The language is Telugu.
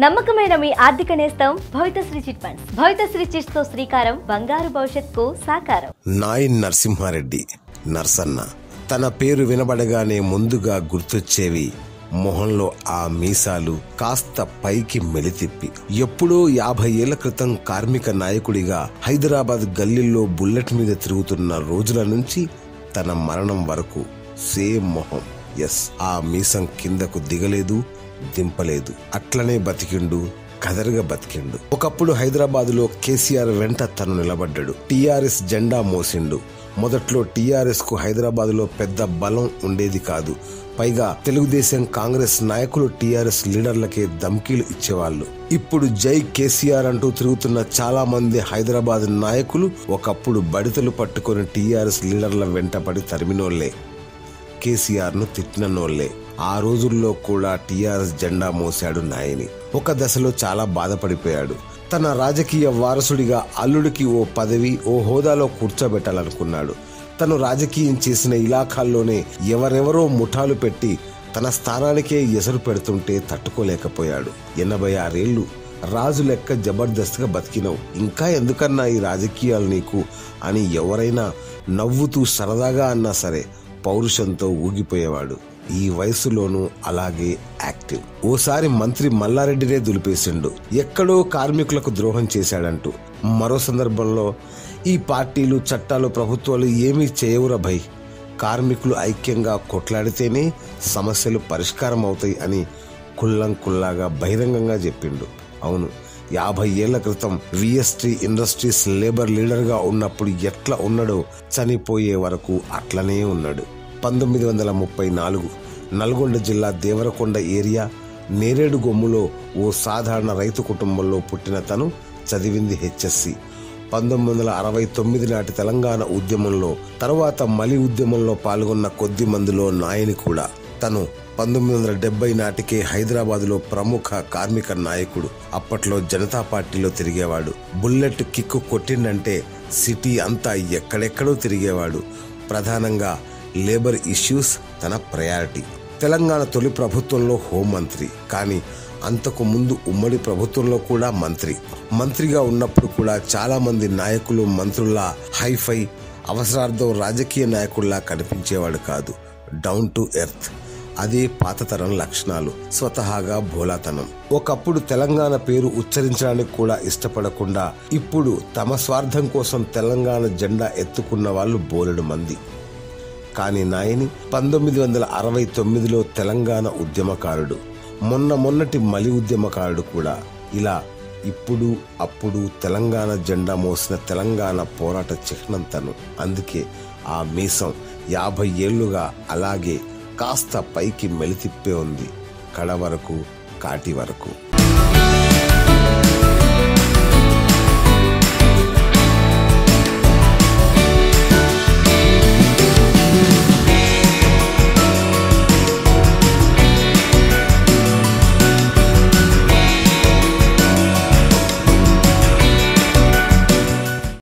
నమ్మకమైన మీ ఆర్థిక నేస్తం Bhavithasri chit funds Bhavithasri chits తో శ్రీకారం బంగారు భవిష్యత్తుకు సాకారం నాయన్ నరసింహారెడ్డి నర్సన్న తన పేరు వినబడగానే ముందుగా గుర్తొచ్చేవి మొహంలో ఆ మీసాలు కాస్త పైకి మెలితిప్పి ఎప్పుడో యాభై ఏళ్ల క్రితం కార్మిక నాయకుడిగా హైదరాబాద్ గల్లీల్లో బుల్లెట్ మీద తిరుగుతున్న రోజుల నుంచి తన మరణం వరకు సేమ్ మొహం ఎస్ ఆ మీసం కిందకు దిగలేదు దింపలేదు అట్లనే బతికిండు కదరుగా బతికిండు ఒకప్పుడు హైదరాబాద్ లో కేసీఆర్ వెంట తను నిలబడ్డాడు టీఆర్ఎస్ జెండా మోసిండు మొదట్లో టీఆర్ఎస్ కు హైదరాబాద్ లో పెద్ద బలం ఉండేది కాదు పైగా తెలుగుదేశం కాంగ్రెస్ నాయకులు టీఆర్ఎస్ లీడర్లకే ధమ్కీలు ఇచ్చేవాళ్ళు ఇప్పుడు జై కేసీఆర్ అంటూ తిరుగుతున్న చాలా మంది హైదరాబాద్ నాయకులు ఒకప్పుడు బడితలు పట్టుకొని టీఆర్ఎస్ లీడర్ల వెంటపడి తరిమినోళ్లే కేసీఆర్ ను తిట్టినోళ్లే ఆ రోజుల్లో కూడా టీఆర్ఎస్ జెండా మోశాడు నాయని ఒక దశలో చాలా బాధపడిపోయాడు తన రాజకీయ వారసుడిగా అల్లుడికి ఓ పదవి ఓ హోదాలో కూర్చోబెట్టాలనుకున్నాడు తను రాజకీయం చేసిన ఇలాఖాల్లోనే ఎవరెవరో ముఠాలు పెట్టి తన స్థానానికే ఎసరు పెడుతుంటే తట్టుకోలేకపోయాడు ఎనభై ఆరేళ్లు రాజు లెక్క జబర్దస్త్గా బతికినవు ఇంకా ఎందుకన్నా ఈ రాజకీయాలు నీకు అని ఎవరైనా నవ్వుతూ సరదాగా అన్నా సరే పౌరుషంతో ఊగిపోయేవాడు ఈ వయసులోనూ అలాగే యాక్టివ్ ఓసారి మంత్రి మల్లారెడ్డినే దులిపేసిండు ఎక్కడో కార్మికులకు ద్రోహం చేశాడంటూ మరో సందర్భంలో ఈ పార్టీలు చట్టాలు ప్రభుత్వాలు ఏమీ చేయవురా భయ్ కార్మికులు ఐక్యంగా కొట్లాడితేనే సమస్యలు పరిష్కారం అవుతాయి అని కుల్లం కుల్లాగా బహిరంగంగా చెప్పిండు అవును యాభై ఏళ్ల క్రితం విఎస్టీ ఇండస్ట్రీస్ లేబర్ లీడర్గా ఉన్నప్పుడు ఎట్లా ఉన్నాడో చనిపోయే వరకు అట్లనే ఉన్నాడు పంతొమ్మిది వందల ముప్పై నాలుగు నల్గొండ జిల్లా దేవరకొండ ఏరియా నేరేడు గొమ్ములో ఓ సాధారణ రైతు కుటుంబంలో పుట్టిన తను చదివింది హెచ్ఎస్సి పంతొమ్మిది వందల అరవై తొమ్మిది నాటి తెలంగాణ ఉద్యమంలో తరువాత మలి ఉద్యమంలో పాల్గొన్న కొద్ది మందిలో నాయని కూడా తను పంతొమ్మిది వందల డెబ్బై నాటికే హైదరాబాదులో ప్రముఖ కార్మిక నాయకుడు అప్పట్లో జనతా పార్టీలో తిరిగేవాడు బుల్లెట్ కిక్కు కొట్టిండంటే సిటీ అంతా ఎక్కడెక్కడో తిరిగేవాడు ప్రధానంగా లేబర్ ఇష్యూస్ తన ప్రయారిటీ తెలంగాణ తొలి ప్రభుత్వంలో హోంమంత్రి కానీ అంతకు ముందు ఉమ్మడి ప్రభుత్వంలో కూడా మంత్రి మంత్రిగా ఉన్నప్పుడు కూడా చాలా మంది నాయకులు మంత్రుల్లా హైఫై అవసరార్థం రాజకీయ నాయకుల్లా కనిపించేవాడు కాదు డౌన్ టు ఎర్త్ అదే పాతతరం లక్షణాలు స్వతహాగా భోలాతనం ఒకప్పుడు తెలంగాణ పేరు ఉచ్చరించడానికి కూడా ఇష్టపడకుండా ఇప్పుడు తమ స్వార్థం కోసం తెలంగాణ జెండా ఎత్తుకున్న వాళ్ళు బోలెడు మంది కానీ నాయని పంతొమ్మిది వందల అరవై తొమ్మిదిలో తెలంగాణ ఉద్యమకారుడు మొన్న మొన్నటి మలి ఉద్యమకారుడు కూడా ఇలా ఇప్పుడు అప్పుడు తెలంగాణ జెండా మోసిన తెలంగాణ పోరాట చిహ్నం తను అందుకే ఆ మీసం యాభై ఏళ్లుగా అలాగే కాస్త పైకి మెలితిప్పే ఉంది కడ వరకు కాటి వరకు